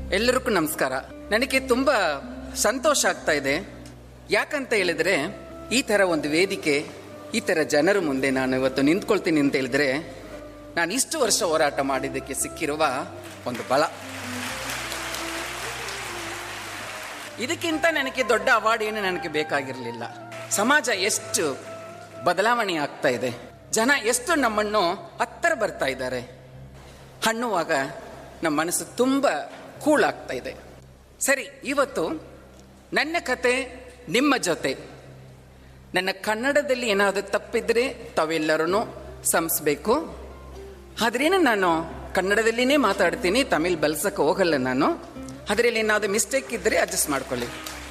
ಎಲ್ಲರಿಗೂ ನಮಸ್ಕಾರ ನನಗೆ ತುಂಬಾ ಸಂತೋಷ ಆಗ್ತಾ ಇದೆ ಯಾಕಂತ ಹೇಳಿದ್ರೆ ಈ ತರ ಒಂದು ವೇದಿಕೆ ಈ ತರ ಜನರ ಮುಂದೆ ನಾನು ಇವತ್ತು ನಿಂತ್ಕೊಳ್ತೀನಿ ಅಂತ ಹೇಳಿದ್ರೆ ನಾನು ಇಷ್ಟು ವರ್ಷ ಹೋರಾಟ ಮಾಡಿದ್ದಕ್ಕೆ ಸಿಕ್ಕಿರುವ ಒಂದು ಬಲ ಇದಕ್ಕಿಂತ ನನಗೆ ದೊಡ್ಡ ಅವಾರ್ಡ್ ಏನು ನನಗೆ ಬೇಕಾಗಿರಲಿಲ್ಲ ಸಮಾಜ ಎಷ್ಟು ಬದಲಾವಣೆ ಆಗ್ತಾ ಇದೆ ಜನ ಎಷ್ಟು ನಮ್ಮನ್ನು ಹತ್ತಿರ ಬರ್ತಾ ಇದ್ದಾರೆ ಹಣ್ಣುವಾಗ ನಮ್ಮ ಮನಸ್ಸು ತುಂಬ ಕೂಲ್ ಆಗ್ತಾ ಇದೆ ಸರಿ ಇವತ್ತು ನನ್ನ ಕತೆ ನಿಮ್ಮ ಜೊತೆ ನನ್ನ ಕನ್ನಡದಲ್ಲಿ ಏನಾದರೂ ತಪ್ಪಿದ್ರೆ ತಾವೆಲ್ಲರೂ ಸಂಸ್ಬೇಕು ಆದ್ರೇನು ನಾನು ಕನ್ನಡದಲ್ಲಿನೇ ಮಾತಾಡ್ತೀನಿ ತಮಿಳ್ ಬಲ್ಸಕ್ಕೆ ಹೋಗಲ್ಲ ನಾನು ಅದರಲ್ಲಿ ಏನಾದರೂ ಮಿಸ್ಟೇಕ್ ಇದ್ದರೆ ಅಡ್ಜಸ್ಟ್ ಮಾಡ್ಕೊಳ್ಳಿ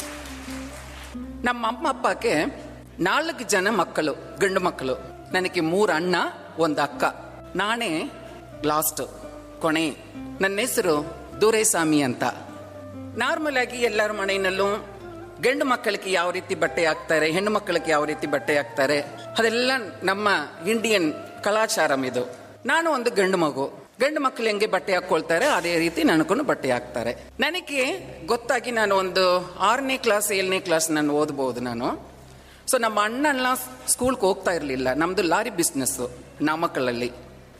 ನಮ್ಮ ಅಮ್ಮ ಅಪ್ಪಕ್ಕೆ ನಾಲ್ಕು ಜನ ಮಕ್ಕಳು ಗಂಡು ಮಕ್ಕಳು ನನಗೆ ಮೂರು ಅಣ್ಣ ಒಂದು ಅಕ್ಕ ನಾನೇ ಲಾಸ್ಟ್ ಕೊನೆ ನನ್ನ ಹೆಸರು ದೂರೇಸ್ವಾಮಿ ಅಂತ ನಾರ್ಮಲ್ ಆಗಿ ಎಲ್ಲರ ಮನೆಯಲ್ಲೂ ಗಂಡು ಮಕ್ಕಳಿಗೆ ಯಾವ ರೀತಿ ಬಟ್ಟೆ ಹಾಕ್ತಾರೆ ಹೆಣ್ಣು ಮಕ್ಕಳಿಗೆ ಯಾವ ರೀತಿ ಬಟ್ಟೆ ಹಾಕ್ತಾರೆ ಅದೆಲ್ಲ ನಮ್ಮ ಇಂಡಿಯನ್ ಕಲಾಚಾರಂ ಇದು ನಾನು ಒಂದು ಗಂಡು ಮಗು ಗಂಡು ಮಕ್ಕಳು ಹೆಂಗೆ ಬಟ್ಟೆ ಹಾಕೊಳ್ತಾರೆ ಅದೇ ರೀತಿ ನನಗೂ ಬಟ್ಟೆ ಹಾಕ್ತಾರೆ ನನಗೆ ಗೊತ್ತಾಗಿ ನಾನು ಒಂದು ಆರನೇ ಕ್ಲಾಸ್ ಏಳನೇ ಕ್ಲಾಸ್ ನಾನು ಓದ್ಬೋದು ನಾನು ಸೊ ನಮ್ಮ ಅಣ್ಣನ ಸ್ಕೂಲ್ಗೆ ಹೋಗ್ತಾ ಇರಲಿಲ್ಲ ನಮ್ದು ಲಾರಿ ಬಿಸ್ನೆಸ್ಸು ನಾಮಕ್ಕಲಲ್ಲಿ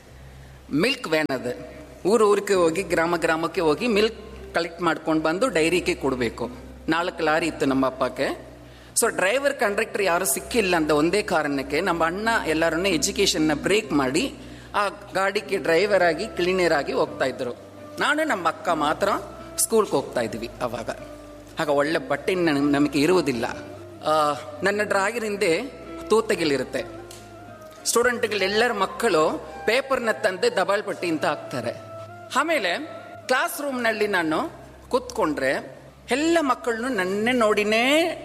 ಮಿಲ್ಕ್ ವ್ಯಾನ್ ಅದು ಊರು ಊರಿಗೆ ಹೋಗಿ ಗ್ರಾಮ ಗ್ರಾಮಕ್ಕೆ ಹೋಗಿ ಮಿಲ್ಕ್ ಕಲೆಕ್ಟ್ ಮಾಡ್ಕೊಂಡು ಬಂದು ಡೈರಿಗೆ ಕೊಡಬೇಕು ನಾಲ್ಕು ಲಾರಿ ಇತ್ತು ನಮ್ಮ ಅಪ್ಪಕ್ಕೆ ಸೊ ಡ್ರೈವರ್ ಕಂಡಕ್ಟರ್ ಯಾರು ಸಿಕ್ಕಿಲ್ಲ ಅಂತ ಒಂದೇ ಕಾರಣಕ್ಕೆ ನಮ್ಮ ಅಣ್ಣ ಎಲ್ಲರನ್ನೂ ಎಜುಕೇಷನ್ನ ಬ್ರೇಕ್ ಮಾಡಿ ಆ ಗಾಡಿಗೆ ಡ್ರೈವರ್ ಆಗಿ ಕ್ಲೀನರ್ ಆಗಿ ಹೋಗ್ತಾ ಇದ್ರು ನಾನು ನಮ್ಮ ಅಕ್ಕ ಮಾತ್ರ ಸ್ಕೂಲ್ಗೆ ಹೋಗ್ತಾ ಇದ್ವಿ ಅವಾಗ ಆಗ ಒಳ್ಳೆ ಬಟ್ಟೆ ನನ್- ನಮಗೆ ಇರುವುದಿಲ್ಲ ಆ, ನನ್ನ ಡ್ರಾಗರ್ ಹಿಂದೆ ತೂತಗಿಲಿರುತ್ತೆ ಸ್ಟೂಡೆಂಟ್ಗಳೆಲ್ಲರ ಮಕ್ಕಳು ಪೇಪರ್ನ ತಂದು ದಬಾಳ್ ಪಟ್ಟಿ ಅಂತ ಹಾಕ್ತಾರೆ ಆಮೇಲೆ ಕ್ಲಾಸ್ ರೂಮ್ನಲ್ಲಿ ನಾನು ಕೂತ್ಕೊಂಡ್ರೆ ಎಲ್ಲ ಮಕ್ಕಳನ್ನು ನನ್ನೇ ನೋಡಿನೇ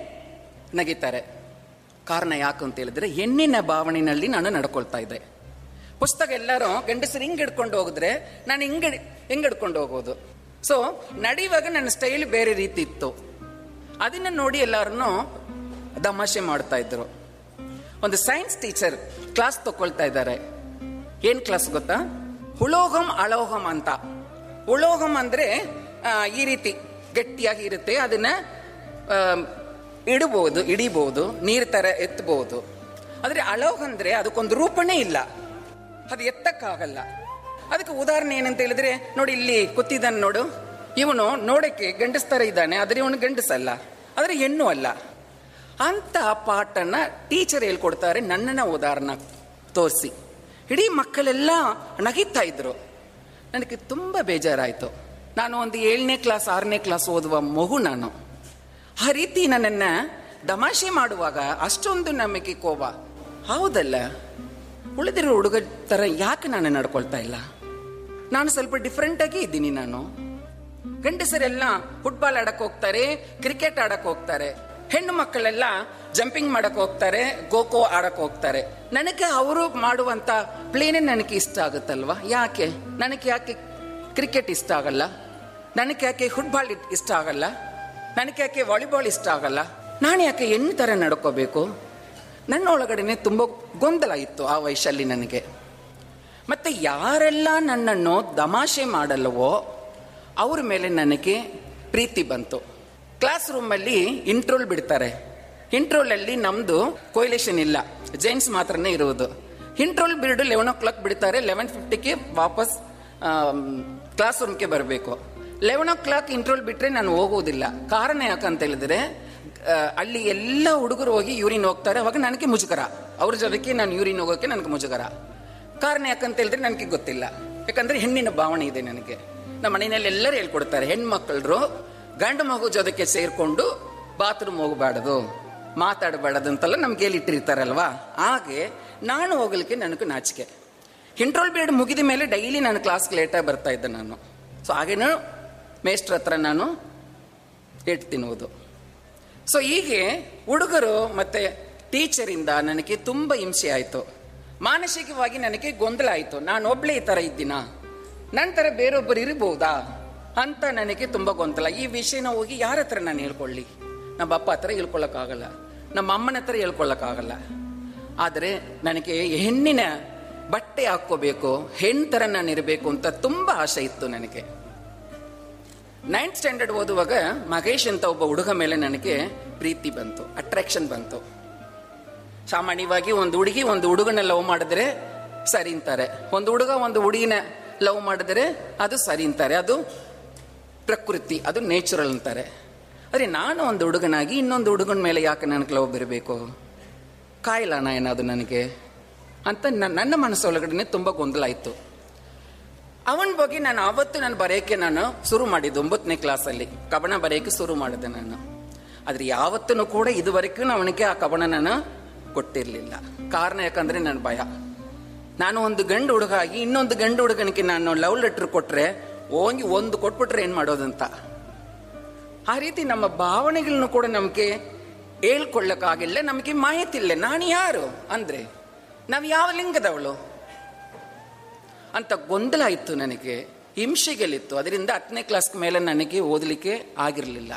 ನಗಿತಾರೆ ಕಾರಣ ಯಾಕೆ ಅಂತ ಹೇಳಿದ್ರೆ ಹೆಣ್ಣಿನ ಭಾವನೆಯಲ್ಲಿ ನಾನು ನಡ್ಕೊಳ್ತಾ ಇದ್ದೆ ಪುಸ್ತಕ ಎಲ್ಲರೂ ಗಂಡಸರು ಹಿಂಗೆ ಹಿಡ್ಕೊಂಡು ಹೋಗಿದ್ರೆ ನಾನು ಹಿಂಗೆ ಹಿಂಗೆ ಹಿಡ್ಕೊಂಡು ಹೋಗೋದು ಸೊ ನಡೆಯುವಾಗ ನನ್ನ ಸ್ಟೈಲ್ ಬೇರೆ ರೀತಿ ಇತ್ತು ಅದನ್ನ ನೋಡಿ ಎಲ್ಲರನ್ನೂ ತಮಾಷೆ ಮಾಡ್ತಾ ಇದ್ರು ಒಂದು ಸೈನ್ಸ್ ಟೀಚರ್ ಕ್ಲಾಸ್ ತಗೊಳ್ತಾ ಇದ್ದಾರೆ ಏನ್ ಕ್ಲಾಸ್ ಗೊತ್ತಾ ಹುಳೋಗಂ ಅಳೋಗಂ ಅಂತ ಉಳೋಗಂ ಅಂದ್ರೆ ಆ, ಈ ರೀತಿ ಗಟ್ಟಿಯಾಗಿ ಇರುತ್ತೆ ಅದನ್ನ ಆ, ಇಡಬಹುದು ಇಡಿಬಹುದು ನೀರ್ ತರ ಎತ್ತಬಹುದು ಆದ್ರೆ ಅಳೋಗ ಅಂದ್ರೆ ಅದಕ್ಕೊಂದು ರೂಪನೇ ಇಲ್ಲ ಅದು ಎತ್ತಕ್ಕಾಗಲ್ಲ ಅದಕ್ಕೆ ಉದಾಹರಣೆ ಏನಂತ ಹೇಳಿದ್ರೆ ನೋಡಿ ಇಲ್ಲಿ ಕೂತಿದ್ದಾನೆ ನೋಡು ಇವನು ನೋಡಕ್ಕೆ ಗಂಡಸ್ ತರ ಇದ್ದಾನೆ ಆದ್ರೆ ಇವನು ಗಂಡಸಲ್ಲ ಆದ್ರೆ ಹೆಣ್ಣು ಅಲ್ಲ ಅಂತ ಪಾಠನ ಟೀಚರ್ ಹೇಳ್ಕೊಡ್ತಾರೆ ನನ್ನನ್ನ ಉದಾಹರಣೆ ತೋರಿಸಿ ಇಡೀ ಮಕ್ಕಳೆಲ್ಲ ನಗಿತಾ ಇದ್ರು ನನಗೆ ತುಂಬ ಬೇಜಾರಾಯಿತು ನಾನು ಒಂದು ಏಳನೇ ಕ್ಲಾಸ್ ಆರನೇ ಕ್ಲಾಸ್ ಓದುವ ಮಗು ನಾನು ಆ ರೀತಿ ನನ್ನನ್ನು ತಮಾಷೆ ಮಾಡುವಾಗ ಅಷ್ಟೊಂದು ನಮಗೆ ಕೋಪ ಹೌದಲ್ಲ ಉಳಿದಿರೋ ಹುಡುಗ ಥರ ಯಾಕೆ ನಾನು ನಡ್ಕೊಳ್ತಾ ಇಲ್ಲ ನಾನು ಸ್ವಲ್ಪ ಡಿಫ್ರೆಂಟ್ ಆಗಿ ಇದ್ದೀನಿ ನಾನು ಗಂಡಸರೆಲ್ಲ ಫುಟ್ಬಾಲ್ ಆಡಕ್ ಹೋಗ್ತಾರೆ ಕ್ರಿಕೆಟ್ ಆಡಕ್ ಹೋಗ್ತಾರೆ ಹೆಣ್ಣು ಮಕ್ಕಳೆಲ್ಲ ಜಂಪಿಂಗ್ ಮಾಡಕ್ ಹೋಗ್ತಾರೆ ಖೋ ಆಡಕ್ ಹೋಗ್ತಾರೆ ನನಗೆ ಅವರು ಮಾಡುವಂತ ಪ್ಲೇನೇ ನನಗೆ ಇಷ್ಟ ಆಗುತ್ತಲ್ವಾ ಯಾಕೆ ನನಗೆ ಯಾಕೆ ಕ್ರಿಕೆಟ್ ಇಷ್ಟ ಆಗಲ್ಲ ನನಗೆ ಯಾಕೆ ಫುಟ್ಬಾಲ್ ಇಷ್ಟ ಆಗಲ್ಲ ನನಗೆ ಯಾಕೆ ವಾಲಿಬಾಲ್ ಇಷ್ಟ ಆಗಲ್ಲ ನಾನು ಯಾಕೆ ಹೆಣ್ಣು ಥರ ನಡ್ಕೋಬೇಕು ನನ್ನ ಒಳಗಡೆನೆ ತುಂಬ ಗೊಂದಲ ಇತ್ತು ಆ ವಯಸ್ಸಲ್ಲಿ ನನಗೆ ಮತ್ತೆ ಯಾರೆಲ್ಲ ನನ್ನನ್ನು ತಮಾಷೆ ಮಾಡಲ್ಲವೋ ಅವ್ರ ಮೇಲೆ ನನಗೆ ಪ್ರೀತಿ ಬಂತು ಕ್ಲಾಸ್ ರೂಮಲ್ಲಿ ಇಂಟ್ರೋಲ್ ಬಿಡ್ತಾರೆ ಇಂಟ್ರೋಲಲ್ಲಿ ನಮ್ಮದು ಕೊಯ್ಲೇಷನ್ ಇಲ್ಲ ಜೈನ್ಸ್ ಮಾತ್ರನೇ ಇರುವುದು ಇಂಟ್ರೋಲ್ ಬಿಡು ಲೆವೆನ್ ಓ ಕ್ಲಾಕ್ ಬಿಡ್ತಾರೆ ಲೆವೆನ್ ಫಿಫ್ಟಿಗೆ ವಾಪಸ್ ಕ್ಲಾಸ್ ರೂಮ್ಗೆ ಬರಬೇಕು ಲೆವೆನ್ ಓ ಕ್ಲಾಕ್ ಇಂಟ್ರೋಲ್ ಬಿಟ್ರೆ ನಾನು ಹೋಗುವುದಿಲ್ಲ ಕಾರಣ ಯಾಕಂತ ಹೇಳಿದ್ರೆ ಆ, ಅಲ್ಲಿ ಎಲ್ಲ ಹುಡುಗರು ಹೋಗಿ ಯೂರಿನ್ ಹೋಗ್ತಾರೆ ಅವಾಗ ನನಗೆ ಮುಜುಗರ ಅವ್ರ ಜೊತೆಗೆ ನಾನು ಯೂರಿನ್ ಹೋಗೋಕೆ ನನಗೆ ಮುಜುಗರ ಕಾರಣ ಯಾಕಂತ ಹೇಳಿದ್ರೆ ನನಗೆ ಗೊತ್ತಿಲ್ಲ ಯಾಕಂದ್ರೆ ಹೆಣ್ಣಿನ ಭಾವನೆ ಇದೆ ನನಗೆ ನಮ್ಮ ಮನೆಯಲ್ಲಿ ಎಲ್ಲರೂ ಹೇಳ್ಕೊಡ್ತಾರೆ ಹೆಣ್ಮಕ್ಳರು ಗಂಡು ಮಗು ಜೊತೆಗೆ ಸೇರ್ಕೊಂಡು ಬಾತ್ರೂಮ್ ಹೋಗಬಾರ್ದು ಮಾತಾಡಬಾರ್ದು ಅಂತೆಲ್ಲ ನಮ್ಗೆ ಹೇಳಿಟ್ಟಿರ್ತಾರಲ್ವಾ ಹಾಗೆ ನಾನು ಹೋಗ್ಲಿಕ್ಕೆ ನನಗೆ ನಾಚಿಕೆ ಇಂಟ್ರೋಲ್ ಪೀರಿಯಡ್ ಮುಗಿದ ಮೇಲೆ ಡೈಲಿ ನಾನು ಕ್ಲಾಸ್ಗೆ ಲೇಟಾಗಿ ಬರ್ತಾ ಇದ್ದೆ ನಾನು ಸೊ ಹಾಗೇನು ಮೇಸ್ಟ್ರ ಹತ್ರ ನಾನು ಏಟ್ ತಿನ್ನುವುದು ಸೊ ಹೀಗೆ ಹುಡುಗರು ಮತ್ತೆ ಟೀಚರಿಂದ ನನಗೆ ತುಂಬ ಹಿಂಸೆ ಆಯಿತು ಮಾನಸಿಕವಾಗಿ ನನಗೆ ಗೊಂದಲ ಆಯಿತು ನಾನು ಒಬ್ಳೇ ಈ ಥರ ಇದ್ದೀನಾ ನನ್ನ ಥರ ಬೇರೊಬ್ಬರು ಇರಬಹುದಾ ಅಂತ ನನಗೆ ತುಂಬ ಗೊಂದಲ ಈ ವಿಷಯನ ಹೋಗಿ ಯಾರ ಹತ್ರ ನಾನು ಹೇಳ್ಕೊಳ್ಳಿ ನಮ್ಮ ಅಪ್ಪ ಹತ್ರ ಹೇಳ್ಕೊಳ್ಳೋಕ್ಕಾಗಲ್ಲ ನಮ್ಮ ಅಮ್ಮನ ಹತ್ರ ಹೇಳ್ಕೊಳ್ಳೋಕ್ಕಾಗಲ್ಲ ಆದರೆ ನನಗೆ ಹೆಣ್ಣಿನ ಬಟ್ಟೆ ಹಾಕ್ಕೋಬೇಕು ಹೆಣ್ಣು ಥರ ನಾನು ಇರಬೇಕು ಅಂತ ತುಂಬ ಆಸೆ ಇತ್ತು ನನಗೆ ನೈನ್ತ್ ಸ್ಟ್ಯಾಂಡರ್ಡ್ ಓದುವಾಗ ಮಹೇಶ್ ಅಂತ ಒಬ್ಬ ಹುಡುಗ ಮೇಲೆ ನನಗೆ ಪ್ರೀತಿ ಬಂತು ಅಟ್ರಾಕ್ಷನ್ ಬಂತು ಸಾಮಾನ್ಯವಾಗಿ ಒಂದು ಹುಡುಗಿ ಒಂದು ಹುಡುಗನ ಲವ್ ಮಾಡಿದ್ರೆ ಸರಿ ಅಂತಾರೆ ಒಂದು ಹುಡುಗ ಒಂದು ಹುಡುಗಿನ ಲವ್ ಮಾಡಿದ್ರೆ ಅದು ಸರಿ ಅಂತಾರೆ ಅದು ಪ್ರಕೃತಿ ಅದು ನೇಚರಲ್ ಅಂತಾರೆ ಅರೆ ನಾನು ಒಂದು ಹುಡುಗನಾಗಿ ಇನ್ನೊಂದು ಹುಡುಗನ ಮೇಲೆ ಯಾಕೆ ನನಗೆ ಲವ್ ಬರಬೇಕು ಕಾಯಿಲಾನ ಏನಾದ್ರು ನನಗೆ ಅಂತ ನ- ನನ್ನ ಮನಸ್ಸೊಳಗಡೆ ತುಂಬ ಗೊಂದಲ ಆಯಿತು ಅವನ ಬಗ್ಗೆ ನಾನು ಆವತ್ತು ನಾನು ಬರೆಯೋಕ್ಕೆ ನಾನು ಶುರು ಮಾಡಿದ್ದು ಒಂಬತ್ತನೇ ಕ್ಲಾಸಲ್ಲಿ ಕವನ ಬರೆಯೋಕ್ಕೆ ಶುರು ಮಾಡಿದೆ ನಾನು ಆದ್ರೆ ಯಾವತ್ತೂ ಕೂಡ ಇದುವರೆಗೂ ಅವನಿಗೆ ಆ ಕವನ ನಾನು ಕೊಟ್ಟಿರಲಿಲ್ಲ ಕಾರಣ ಯಾಕಂದ್ರೆ ನನ್ನ ಭಯ ನಾನು ಒಂದು ಗಂಡು ಹುಡುಗ ಆಗಿ ಇನ್ನೊಂದು ಗಂಡು ಹುಡುಗನಿಗೆ ನಾನು ಲವ್ ಲೆಟರ್ ಕೊಟ್ರೆ ಹೋಗಿ ಒಂದು ಕೊಟ್ಬಿಟ್ರೆ ಏನ್ ಮಾಡೋದಂತ ಆ ರೀತಿ ನಮ್ಮ ಭಾವನೆಗಳನ್ನು ಕೂಡ ನಮಗೆ ಹೇಳ್ಕೊಳ್ಳಕ್ಕಾಗಿಲ್ಲ ನಮಗೆ ಮಾಹಿತಿ ಇಲ್ಲ ನಾನು ಯಾರು ಅಂದ್ರೆ ನಾವು ಯಾವ ಲಿಂಗದವಳು ಅಂತ ಗೊಂದಲ ಇತ್ತು ನನಗೆ ಹಿಂಸೆಗಳಿತ್ತು ಅದರಿಂದ ಹತ್ತನೇ ಕ್ಲಾಸ್ ಮೇಲೆ ನನಗೆ ಓದಲಿಕ್ಕೆ ಆಗಿರಲಿಲ್ಲ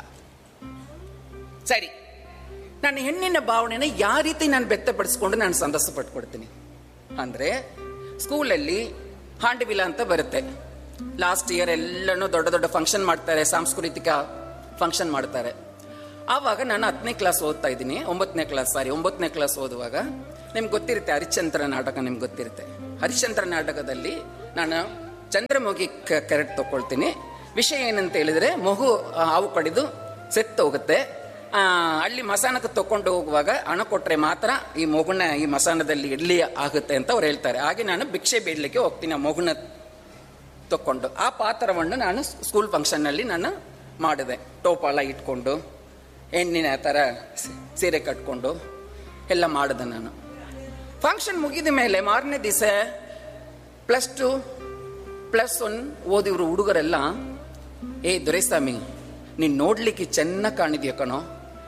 ಸರಿ ನನ್ನ ಹೆಣ್ಣಿನ ಭಾವನೆನ ಯಾವ ರೀತಿ ನಾನು ವ್ಯಕ್ತಪಡಿಸ್ಕೊಂಡು ನಾನು ಸಂತಸ ಪಟ್ಕೊಡ್ತೀನಿ ಅಂದ್ರೆ ಸ್ಕೂಲಲ್ಲಿ ಹಾಂಡಿವಿಲ ಅಂತ ಬರುತ್ತೆ ಲಾಸ್ಟ್ ಇಯರ್ ಎಲ್ಲನೂ ದೊಡ್ಡ ದೊಡ್ಡ ಫಂಕ್ಷನ್ ಮಾಡ್ತಾರೆ ಸಾಂಸ್ಕೃತಿಕ ಫಂಕ್ಷನ್ ಮಾಡ್ತಾರೆ ಆವಾಗ ನಾನು ಹತ್ತನೇ ಕ್ಲಾಸ್ ಓದ್ತಾ ಇದ್ದೀನಿ ಒಂಬತ್ತನೇ ಕ್ಲಾಸ್ ಸಾರಿ ಒಂಬತ್ತನೇ ಕ್ಲಾಸ್ ಓದುವಾಗ ನಿಮ್ಗೆ ಗೊತ್ತಿರುತ್ತೆ ಹರಿಶ್ಚಂದ್ರ ನಾಟಕ ನಿಮ್ಗೆ ಗೊತ್ತಿರುತ್ತೆ ಹರಿಶ್ಚಂದ್ರ ನಾಟಕದಲ್ಲಿ ನಾನು ಚಂದ್ರಮುಖಿ ಕೆರೆಟ್ ತಗೊಳ್ತೀನಿ ವಿಷಯ ಏನಂತ ಹೇಳಿದ್ರೆ ಮಗು ಆ, ಹಾವು ಕಡಿದು ಸೆತ್ತು ಹೋಗುತ್ತೆ ಆ, ಅಲ್ಲಿ ಮಸಾನಕ್ಕೆ ತಕೊಂಡು ಹೋಗುವಾಗ ಹಣ ಕೊಟ್ರೆ ಮಾತ್ರ ಈ ಮಗುನ ಈ ಮಸಾನದಲ್ಲಿ ಇಡ್ಲಿ ಆಗುತ್ತೆ ಅಂತ ಅವ್ರು ಹೇಳ್ತಾರೆ ಹಾಗೆ ನಾನು ಭಿಕ್ಷೆ ಬೇಡಲಿಕ್ಕೆ ಹೋಗ್ತೀನಿ ಆ ಮಗುನ ತಕೊಂಡು ಆ ಪಾತ್ರವನ್ನು ನಾನು ಸ್ಕೂಲ್ ಫಂಕ್ಷನ್ನಲ್ಲಿ ನಾನು ಮಾಡಿದೆ ಟೋಪಾಲ ಇಟ್ಕೊಂಡು ಹೆಣ್ಣಿನ ಥರ ಸ- ಸೀರೆ ಕಟ್ಕೊಂಡು ಎಲ್ಲ ಮಾಡಿದೆ ನಾನು ಫಂಕ್ಷನ್ ಮುಗಿದ ಮೇಲೆ ಮಾರನೇ ದಿವಸ ಪ್ಲಸ್ ಟು ಪ್ಲಸ್ ಒನ್ ಓದಿವ್ರು ಹುಡುಗರೆಲ್ಲ ಏ ದೊರೆಸ್ವಾಮಿ ನೀನ್ ನೋಡ್ಲಿಕ್ಕೆ ಚೆನ್ನಾಗಿ ಕಾಣಿದ್ಯಾ ಕಣೋ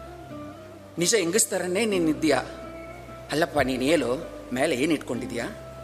ನಿಜ ಹೆಂಗಸ್ತರನ್ನೇ ನೀನ್ ಇದ್ದೀಯಾ ಅಲ್ಲಪ್ಪ ನೀನ್ ಹೇಳು ಮೇಲೆ ಏನ್ ಇಟ್ಕೊಂಡಿದ್ಯಾ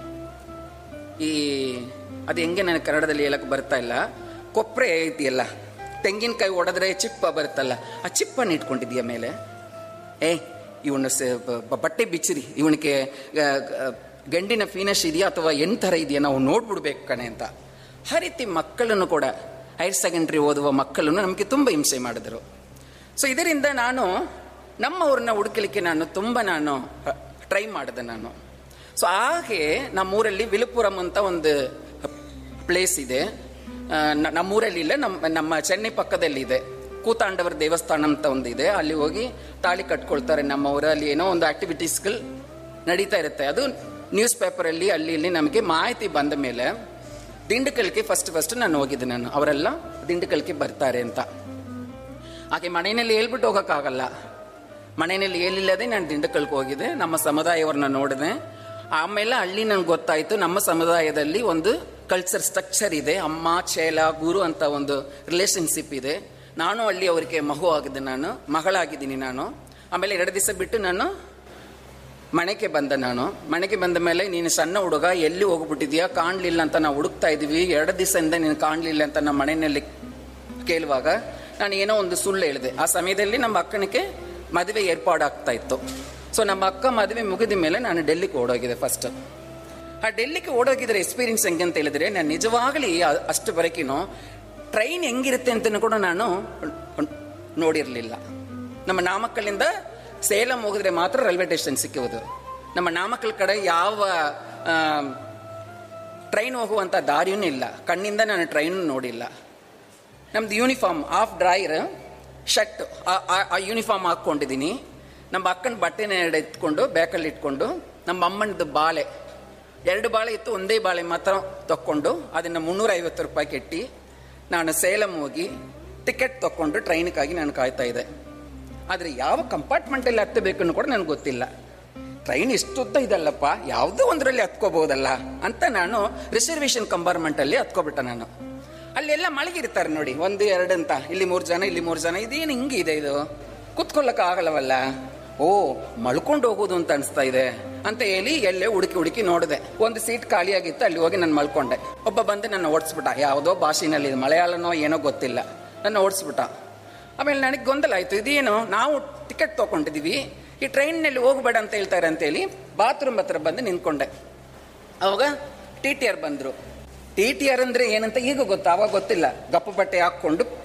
ಈ ಅದು ಹೆಂಗೆ ನನಗೆ ಕನ್ನಡದಲ್ಲಿ ಹೇಳಕ್ ಬರ್ತಾ ಇಲ್ಲ ಕೊಪ್ರೆ ಐತಿಯಲ್ಲ ತೆಂಗಿನಕಾಯಿ ಒಡೆದ್ರೆ ಚಿಪ್ಪ ಬರುತ್ತಲ್ಲ ಆ ಚಿಪ್ಪನ್ನು ಇಟ್ಕೊಂಡಿದ್ಯಾ ಮೇಲೆ ಏ ಇವನು ಬಟ್ಟೆ ಬಿಚ್ಚಿರಿ ಇವನಿಗೆ ಗಂಡಿನ ಫೀನಶ್ ಇದೆಯಾ ಅಥವಾ ಎಂತ ಥರ ಇದೆಯಾ ನಾವು ನೋಡ್ಬಿಡ್ಬೇಕು ಕಣೆ ಅಂತ ಆ ರೀತಿ ಮಕ್ಕಳನ್ನು ಕೂಡ ಹೈರ್ ಸೆಕೆಂಡ್ರಿ ಓದುವ ಮಕ್ಕಳನ್ನು ನಮಗೆ ತುಂಬ ಹಿಂಸೆ ಮಾಡಿದ್ರು ಸೊ ಇದರಿಂದ ನಾನು ನಮ್ಮವ್ರನ್ನ ಹುಡುಕಲಿಕ್ಕೆ ನಾನು ತುಂಬ ನಾನು ಟ್ರೈ ಮಾಡಿದೆ ನಾನು ಸೊ ಹಾಗೆ ನಮ್ಮೂರಲ್ಲಿ ವಿಲುಪುರಂ ಅಂತ ಒಂದು ಪ್ಲೇಸ್ ಇದೆ ಆ, ನ- ನಮ್ಮೂರಲ್ಲಿ ಇಲ್ಲ ನಮ್ಮ ನಮ್ಮ ಚೆನ್ನೈ ಪಕ್ಕದಲ್ಲಿ ಇದೆ ಕೂತಾಂಡವರ ದೇವಸ್ಥಾನ ಅಂತ ಒಂದು ಇದೆ ಅಲ್ಲಿ ಹೋಗಿ ತಾಳಿ ಕಟ್ಕೊಳ್ತಾರೆ ನಮ್ಮ ಊರಲ್ಲಿ ಏನೋ ಒಂದು ಆಕ್ಟಿವಿಟೀಸ್ಗಳು ನಡೀತಾ ಇರುತ್ತೆ ಅದು ನ್ಯೂಸ್ ಪೇಪರಲ್ಲಿ ಅಲ್ಲಿ ಇಲ್ಲಿ ನಮಗೆ ಮಾಹಿತಿ ಬಂದ ಮೇಲೆ ದಿಂಡಕಲ್ಗೆ ಫಸ್ಟ್ ಫಸ್ಟ್ ನಾನು ಹೋಗಿದ್ದೆ ನಾನು ಅವರೆಲ್ಲ ದಿಂಡಕಲ್ಗೆ ಬರ್ತಾರೆ ಅಂತ ಹಾಗೆ ಮನೆಯಲ್ಲಿ ಹೇಳ್ಬಿಟ್ಟು ಹೋಗೋಕ್ಕಾಗಲ್ಲ ಮನೆಯಲ್ಲಿ ಹೇಳಿಲ್ಲದೆ ನಾನು ದಿಂಡಕಲ್ಗೆ ಹೋಗಿದ್ದೆ ನಮ್ಮ ಸಮುದಾಯವ್ರನ್ನ ನೋಡಿದೆ ಆಮೇಲೆ ಅಲ್ಲಿ ನಂಗೆ ಗೊತ್ತಾಯ್ತು ನಮ್ಮ ಸಮುದಾಯದಲ್ಲಿ ಒಂದು ಕಲ್ಚರ್ ಸ್ಟ್ರಕ್ಚರ್ ಇದೆ ಅಮ್ಮ ಚೇಲ ಗುರು ಅಂತ ಒಂದು ರಿಲೇಶನ್ಶಿಪ್ ಇದೆ ನಾನು ಅಲ್ಲಿ ಅವರಿಗೆ ಮಗು ಆಗಿದ್ದೆ ನಾನು ಮಗಳಾಗಿದ್ದೀನಿ ನಾನು ಆಮೇಲೆ ಎರಡು ದಿವಸ ಬಿಟ್ಟು ನಾನು ಮನೆಗೆ ಬಂದ ನಾನು ಮನೆಗೆ ಬಂದ ಮೇಲೆ ನೀನು ಸಣ್ಣ ಹುಡುಗ ಎಲ್ಲಿ ಹೋಗ್ಬಿಟ್ಟಿದ್ಯಾ ಕಾಣಲಿಲ್ಲ ಅಂತ ನಾವು ಹುಡುಕ್ತಾ ಇದೀವಿ ಎರಡು ದಿವಸದಿಂದ ನೀನು ಕಾಣಲಿಲ್ಲ ಅಂತ ನಮ್ಮ ಮನೆಯಲ್ಲಿ ಕೇಳುವಾಗ ನಾನು ಏನೋ ಒಂದು ಸುಳ್ಳು ಹೇಳಿದೆ ಆ ಸಮಯದಲ್ಲಿ ನಮ್ಮ ಅಕ್ಕನಿಗೆ ಮದುವೆ ಏರ್ಪಾಡಾಗ್ತಾ ಇತ್ತು ಸೊ ನಮ್ಮ ಅಕ್ಕ ಮದುವೆ ಮುಗಿದ ಮೇಲೆ ನಾನು ಡೆಲ್ಲಿಗೆ ಓಡೋಗಿದೆ ಫಸ್ಟ್ ಆ ಡೆಲ್ಲಿಗೆ ಓಡೋಗಿದ್ರೆ ಎಕ್ಸ್ಪೀರಿಯನ್ಸ್ ಹೆಂಗೆ ಅಂತ ಹೇಳಿದ್ರೆ ನಾನು ನಿಜವಾಗಲಿ ಅ- ಅಷ್ಟು ಬರಕಿನೂ ಟ್ರೈನ್ ಹೆಂಗಿರುತ್ತೆ ಅಂತ ಕೂಡ ನಾನು ನೋಡಿರಲಿಲ್ಲ ನಮ್ಮ ನಾಮಕ್ಕಲ್ಲಿಂದ ಸೇಲಂ ಹೋಗಿದ್ರೆ ಮಾತ್ರ ರೈಲ್ವೆ ಸ್ಟೇಷನ್ ಸಿಕ್ಕುವುದು ನಮ್ಮ ನಾಮಕ್ಕಲ್ ಕಡೆ ಯಾವ ಟ್ರೈನ್ ಹೋಗುವಂಥ ದಾರಿಯೂ ಇಲ್ಲ ಕಣ್ಣಿಂದ ನಾನು ಟ್ರೈನ್ ನೋಡಿಲ್ಲ ನಮ್ದು ಯೂನಿಫಾರ್ಮ್ ಹಾಫ್ ಡ್ರೈರ್ ಶರ್ಟ್ ಆ ಯೂನಿಫಾರ್ಮ್ ಹಾಕ್ಕೊಂಡಿದ್ದೀನಿ ನಮ್ಮ ಅಕ್ಕನ ಬಟ್ಟೆನ ಎರಡು ಎತ್ಕೊಂಡು ಬ್ಯಾಕಲ್ಲಿ ಇಟ್ಕೊಂಡು ನಮ್ಮ ಅಮ್ಮನದು ಬಾಳೆ ಎರಡು ಬಾಳೆ ಇತ್ತು ಒಂದೇ ಬಾಳೆ ಮಾತ್ರ ತಕ್ಕೊಂಡು ಅದನ್ನು ಮುನ್ನೂರ ಐವತ್ತು ರೂಪಾಯಿ ಕೆಟ್ಟಿ ನಾನು ಸೇಲಂ ಹೋಗಿ ಟಿಕೆಟ್ ತಕ್ಕೊಂಡು ಟ್ರೈನ್ಗಾಗಿ ನಾನು ಕಾಯ್ತಾ ಇದ್ದೆ ಆದರೆ ಯಾವ ಕಂಪಾರ್ಟ್ಮೆಂಟಲ್ಲಿ ಹತ್ತಬೇಕನ್ನು ಕೂಡ ನನಗೆ ಗೊತ್ತಿಲ್ಲ ಟ್ರೈನ್ ಇಷ್ಟುದ್ದ ಇದಲ್ಲಪ್ಪ ಯಾವುದೋ ಒಂದರಲ್ಲಿ ಹತ್ಕೋಬಹುದಲ್ಲ ಅಂತ ನಾನು ರಿಸರ್ವೇಶನ್ ಕಂಪಾರ್ಟ್ಮೆಂಟಲ್ಲಿ ಹತ್ಕೊಬಿಟ್ಟ ನಾನು ಅಲ್ಲೆಲ್ಲ ಮಲಗಿರ್ತಾರೆ ನೋಡಿ ಒಂದು ಎರಡು ಅಂತ ಇಲ್ಲಿ ಮೂರು ಜನ ಇಲ್ಲಿ ಮೂರು ಜನ ಇದೇನು ಹಿಂಗಿದೆ ಇದು ಕುತ್ಕೊಳ್ಳೋಕೆ ಆಗಲ್ಲವಲ್ಲ ಓ ಮಲ್ಕೊಂಡು ಹೋಗೋದು ಅಂತ ಅನಿಸ್ತಾ ಇದೆ ಅಂತ ಹೇಳಿ ಎಲ್ಲೇ ಹುಡುಕಿ ಹುಡುಕಿ ನೋಡಿದೆ ಒಂದು ಸೀಟ್ ಖಾಲಿಯಾಗಿತ್ತು ಅಲ್ಲಿ ಹೋಗಿ ನಾನು ಮಲ್ಕೊಂಡೆ ಒಬ್ಬ ಬಂದು ನನ್ನ ಓಡಿಸ್ಬಿಟ್ಟ ಯಾವುದೋ ಭಾಷೆನಲ್ಲಿ ಇದು ಮಲಯಾಳನೋ ಏನೋ ಗೊತ್ತಿಲ್ಲ ನನ್ನ ಓಡಿಸ್ಬಿಟ್ಟ ಆಮೇಲೆ ನನಗೆ ಗೊಂದಲ ಆಯ್ತು ಇದೇನು ನಾವು ಟಿಕೆಟ್ ತಗೊಂಡಿದೀವಿ ಈ ಟ್ರೈನ್ನಲ್ಲಿ ಹೋಗ್ಬೇಡ ಅಂತ ಹೇಳ್ತಾರೆ ಅಂತೇಳಿ ಬಾತ್ರೂಮ್ ಹತ್ರ ಬಂದು ನಿಂತ್ಕೊಂಡೆ ಅವಾಗ ಟಿ ಟಿ ಆರ್ ಬಂದರು ಟಿ ಟಿ ಆರ್ ಅಂದ್ರೆ ಏನಂತ ಈಗ ಗೊತ್ತಾ ಅವಾಗ ಗೊತ್ತಿಲ್ಲ ಗಪ್ಪು ಬಟ್ಟೆ ಹಾಕ್ಕೊಂಡು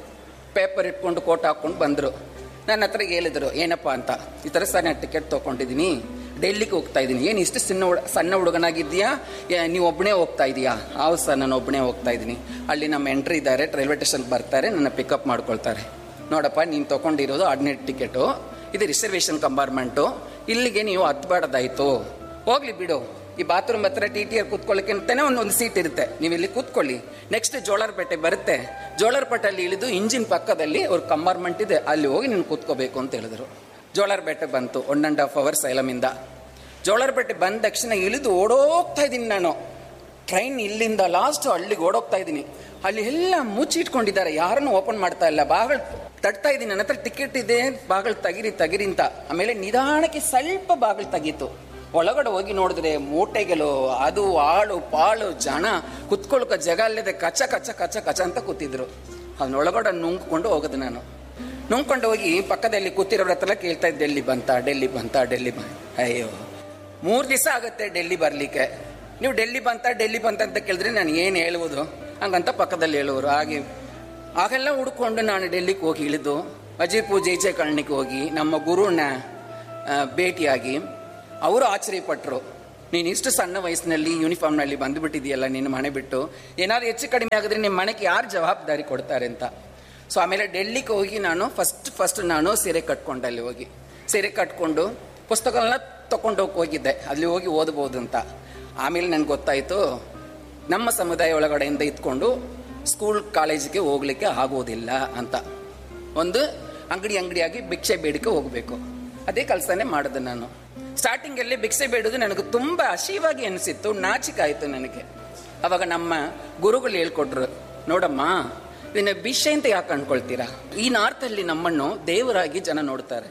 ಪೇಪರ್ ಇಟ್ಕೊಂಡು ಕೋಟ್ ಹಾಕೊಂಡು ಬಂದರು ನನ್ನ ಹತ್ರ ಹೇಳಿದ್ರು ಏನಪ್ಪ ಅಂತ ಈ ಥರ ಸರ್ ನಾನು ಟಿಕೆಟ್ ತೊಗೊಂಡಿದ್ದೀನಿ ಡೆಲ್ಲಿಗೆ ಹೋಗ್ತಾ ಇದ್ದೀನಿ ಏನು ಇಷ್ಟು ಸಣ್ಣ ಹುಡ ಸಣ್ಣ ಹುಡುಗನಾಗಿದ್ದೀಯಾ ಏ- ನೀವು ಒಬ್ಬನೇ ಹೋಗ್ತಾ ಇದೀಯಾ ಹೌದು ಸರ್ ನಾನು ಒಬ್ಬನೇ ಹೋಗ್ತಾ ಇದ್ದೀನಿ ಅಲ್ಲಿ ನಮ್ಮ ಎಂಟ್ರಿ ಇದ್ದಾರೆ ರೈಲ್ವೆ ಸ್ಟೇಷನ್ಗೆ ಬರ್ತಾರೆ ನನ್ನ ಪಿಕಪ್ ಮಾಡ್ಕೊಳ್ತಾರೆ ನೋಡಪ್ಪ ನೀನು ತೊಗೊಂಡಿರೋದು ಹದಿನೆಂಟು ಟಿಕೆಟು ಇದು ರಿಸರ್ವೇಷನ್ ಕಂಪಾರ್ಟ್ಮೆಂಟು ಇಲ್ಲಿಗೆ ನೀವು ಹತ್ಬಾರ್ದಾಯ್ತು ಹೋಗ್ಲಿ ಬಿಡು ಈ ಬಾತ್ರೂಮ್ ಹತ್ರ ಟಿ ಟಿ ಕೂತ್ಕೊಳ್ಳಿಕ್ಕೆ ಅಂತಾನೆ ಒಂದೊಂದು ಸೀಟ್ ಇರುತ್ತೆ ನೀವು ಇಲ್ಲಿ ಕೂತ್ಕೊಳ್ಳಿ ನೆಕ್ಸ್ಟ್ ಜೋಳರ್ಪೇಟೆ ಬರುತ್ತೆ ಜೋಳರ್ಪೇಟೆಯಲ್ಲಿ ಇಳಿದು ಇಂಜಿನ್ ಪಕ್ಕದಲ್ಲಿ ಅವ್ರ ಕಂಪಾರ್ಟ್ಮೆಂಟ್ ಇದೆ ಅಲ್ಲಿ ಹೋಗಿ ನೀನು ಕೂತ್ಕೋಬೇಕು ಅಂತ ಹೇಳಿದ್ರು ಜೋಳರ್ಪೇಟೆ ಬಂತು ಒನ್ ಆ್ಯಂಡ್ ಹಾಫ್ ಅವರ್ ಸೈಲಮಿಂದ ಜೋಳರ್ಪೇಟೆ ಬಂದ ತಕ್ಷಣ ಇಳಿದು ಓಡೋಗ್ತಾ ಇದ್ದೀನಿ ನಾನು ಟ್ರೈನ್ ಇಲ್ಲಿಂದ ಲಾಸ್ಟ್ ಹಳ್ಳಿಗೆ ಓಡೋಗ್ತಾ ಇದ್ದೀನಿ ಅಲ್ಲಿ ಎಲ್ಲ ಮುಚ್ಚಿಟ್ಕೊಂಡಿದ್ದಾರೆ ಯಾರನ್ನು ಓಪನ್ ಮಾಡ್ತಾ ಇಲ್ಲ ಬಾಗಿಲು ತಟ್ತಾ ಇದ್ದೀನಿ ನನ್ನ ಹತ್ರ ಟಿಕೆಟ್ ಇದೆ ಬಾಗಿಲು ತಗಿರಿ ತಗಿರಿ ಅಂತ ಆಮೇಲೆ ನಿಧಾನಕ್ಕೆ ಸ್ವಲ್ಪ ಬಾಗಿಲು ತೆಗೀತು ಒಳಗಡೆ ಹೋಗಿ ನೋಡಿದ್ರೆ ಮೂಟೆಗಳು ಅದು ಆಳು ಪಾಳು ಜನ ಕುತ್ಕೊಳ್ಕ ಜಾಗ ಅಲ್ಲದೆ ಕಚ್ಚ ಕಚ್ಚ ಕಚ್ಚ ಕಚ್ಚ ಅಂತ ಕೂತಿದ್ರು ಅದನ್ನೊಳಗಡೆ ನುಂಗ್ಕೊಂಡು ಹೋಗೋದು ನಾನು ನುಂಗ್ಕೊಂಡು ಹೋಗಿ ಪಕ್ಕದಲ್ಲಿ ಕೂತಿರೋರ ಹತ್ರ ಕೇಳ್ತಾ ಇದ್ದೆ ಡೆಲ್ಲಿ ಬಂತ ಡೆಲ್ಲಿ ಬಂತ ಡೆಲ್ಲಿ ಬ ಅಯ್ಯೋ ಮೂರು ದಿವಸ ಆಗುತ್ತೆ ಡೆಲ್ಲಿ ಬರಲಿಕ್ಕೆ ನೀವು ಡೆಲ್ಲಿ ಬಂತ ಡೆಲ್ಲಿ ಬಂತ ಅಂತ ಕೇಳಿದ್ರೆ ನಾನು ಏನು ಹೇಳುವುದು ಹಂಗಂತ ಪಕ್ಕದಲ್ಲಿ ಹೇಳುವರು ಹಾಗೆ ಆಗೆಲ್ಲ ಹುಡ್ಕೊಂಡು ನಾನು ಡೆಲ್ಲಿಗೆ ಹೋಗಿ ಇಳಿದು ಅಜೀಪು ಜೆ ಜೆ ಕಳ್ನಿಗೆ ಹೋಗಿ ನಮ್ಮ ಗುರುನ ಆ, ಭೇಟಿಯಾಗಿ ಅವರು ಆಶ್ಚರ್ಯಪಟ್ಟರು ನೀನು ಇಷ್ಟು ಸಣ್ಣ ವಯಸ್ಸಿನಲ್ಲಿ ಯೂನಿಫಾರ್ಮ್ನಲ್ಲಿ ಬಂದುಬಿಟ್ಟಿದೆಯಲ್ಲ ನಿನ್ನ ಮನೆ ಬಿಟ್ಟು ಏನಾದ್ರು ಹೆಚ್ಚು ಕಡಿಮೆ ಆಗಿದ್ರೆ ನಿಮ್ಮ ಮನೆಗೆ ಯಾರು ಜವಾಬ್ದಾರಿ ಕೊಡ್ತಾರೆ ಅಂತ ಸೊ ಆಮೇಲೆ ಡೆಲ್ಲಿಗೆ ಹೋಗಿ ನಾನು ಫಸ್ಟ್ ಫಸ್ಟ್ ನಾನು ಸೀರೆ ಕಟ್ಕೊಂಡೆ ಅಲ್ಲಿ ಹೋಗಿ ಸೀರೆ ಕಟ್ಕೊಂಡು ಪುಸ್ತಕಗಳನ್ನ ತಗೊಂಡು ಹೋಗಿ ಹೋಗಿದ್ದೆ ಅಲ್ಲಿ ಹೋಗಿ ಓದ್ಬೋದು ಅಂತ ಆಮೇಲೆ ನನಗೆ ಗೊತ್ತಾಯಿತು ನಮ್ಮ ಸಮುದಾಯ ಒಳಗಡೆಯಿಂದ ಇದ್ಕೊಂಡು ಸ್ಕೂಲ್ ಕಾಲೇಜಿಗೆ ಹೋಗ್ಲಿಕ್ಕೆ ಆಗೋದಿಲ್ಲ ಅಂತ ಒಂದು ಅಂಗಡಿ ಅಂಗಡಿಯಾಗಿ ಭಿಕ್ಷೆ ಬೇಡಿಕೆ ಹೋಗಬೇಕು ಅದೇ ಕೆಲಸನೇ ಮಾಡಿದೆ ನಾನು ಸ್ಟಾರ್ಟಿಂಗಲ್ಲಿ ಭಿಕ್ಷೆ ಬೇಡೋದು ನನಗೆ ತುಂಬ ಹಸಿವಾಗಿ ಅನಿಸಿತ್ತು ನಾಚಿಕಾಯಿತು ನನಗೆ ಅವಾಗ ನಮ್ಮ ಗುರುಗಳು ಹೇಳ್ಕೊಟ್ರು ನೋಡಮ್ಮ ಇದನ್ನ ಭಿಕ್ಷೆ ಅಂತ ಯಾಕೆ ಅನ್ಕೊಳ್ತೀರಾ ಈ ನಾರ್ತಲ್ಲಿ ನಮ್ಮನ್ನು ದೇವರಾಗಿ ಜನ ನೋಡ್ತಾರೆ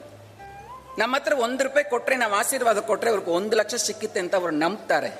ನಮ್ಮ ಹತ್ರ ಒಂದು ರೂಪಾಯಿ ಕೊಟ್ರೆ ನಾವು ಆಶೀರ್ವಾದ ಕೊಟ್ರೆ ಅವ್ರಿಗೆ ಒಂದು ಲಕ್ಷ ಸಿಕ್ಕಿತ್ತೆ ಅಂತ ಅವ್ರು ನಂಬ್ತಾರೆ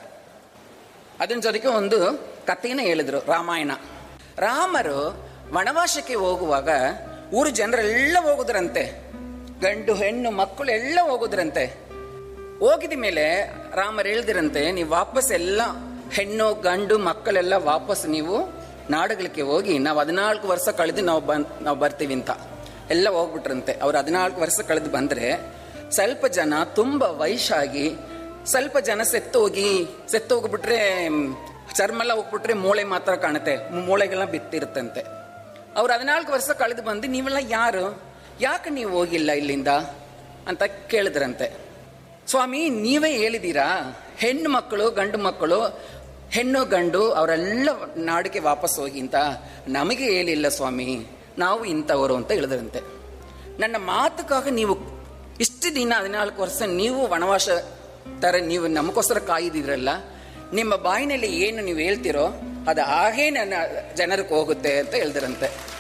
ಅದನ್ನ ಜೊತೆಗೆ ಒಂದು ಕಥೆನ ಹೇಳಿದ್ರು ರಾಮಾಯಣ ರಾಮರು ವನವಾಸಕ್ಕೆ ಹೋಗುವಾಗ ಊರು ಜನರೆಲ್ಲ ಹೋಗುದ್ರಂತೆ ಗಂಡು ಹೆಣ್ಣು ಮಕ್ಕಳು ಎಲ್ಲ ಹೋಗುದ್ರಂತೆ ಹೋಗಿದ ಮೇಲೆ ರಾಮರು ಹೇಳ್ದಿರಂತೆ ನೀವು ವಾಪಸ್ ಎಲ್ಲ ಹೆಣ್ಣು ಗಂಡು ಮಕ್ಕಳೆಲ್ಲ ವಾಪಸ್ ನೀವು ನಾಡುಗಳಿಗೆ ಹೋಗಿ ನಾವು ಹದಿನಾಲ್ಕು ವರ್ಷ ಕಳೆದು ನಾವು ಬನ್ ನಾವು ಬರ್ತೀವಿ ಅಂತ ಎಲ್ಲ ಹೋಗ್ಬಿಟ್ರಂತೆ ಅವ್ರು ಹದಿನಾಲ್ಕು ವರ್ಷ ಕಳೆದು ಬಂದ್ರೆ ಸ್ವಲ್ಪ ಜನ ತುಂಬ ವಯಸ್ಸಾಗಿ ಸ್ವಲ್ಪ ಜನ ಸೆತ್ತೋಗಿ ಸೆತ್ತೋಗ್ಬಿಟ್ರೆ ಮ್, ಚರ್ಮ ಎಲ್ಲ ಹೋಗ್ಬಿಟ್ರೆ ಮೂಳೆ ಮಾತ್ರ ಕಾಣುತ್ತೆ ಮೂಳೆಗೆಲ್ಲ ಬಿತ್ತಿರುತ್ತಂತೆ ಅವ್ರು ಹದಿನಾಲ್ಕು ವರ್ಷ ಕಳೆದು ಬಂದು ನೀವೆಲ್ಲ ಯಾರು ಯಾಕೆ ನೀವು ಹೋಗಿಲ್ಲ ಇಲ್ಲಿಂದ ಅಂತ ಕೇಳಿದ್ರಂತೆ ಸ್ವಾಮಿ ನೀವೇ ಹೇಳಿದ್ದೀರಾ ಹೆಣ್ಣು ಮಕ್ಕಳು ಗಂಡು ಮಕ್ಕಳು ಹೆಣ್ಣು ಗಂಡು ಅವರೆಲ್ಲ ನಾಡಿಗೆ ವಾಪಸ್ ಹೋಗಿ ಅಂತ ನಮಗೆ ಹೇಳಿಲ್ಲ ಸ್ವಾಮಿ ನಾವು ಇಂಥವರು ಅಂತ ಹೇಳಿದ್ರಂತೆ ನನ್ನ ಮಾತುಕಾಗ ನೀವು ಇಷ್ಟು ದಿನ ಹದಿನಾಲ್ಕು ವರ್ಷ ನೀವು ವನವಾಸ ತರ ನೀವು ನಮಗೋಸ್ಕರ ಕಾಯ್ದಿದ್ರಲ್ಲ ನಿಮ್ಮ ಬಾಯಿನಲ್ಲಿ ಏನು ನೀವು ಹೇಳ್ತಿರೋ ಅದು ಹಾಗೇ ನನ್ನ ಜನರಿಗೆ ಹೋಗುತ್ತೆ ಅಂತ ಹೇಳಿದ್ರಂತೆ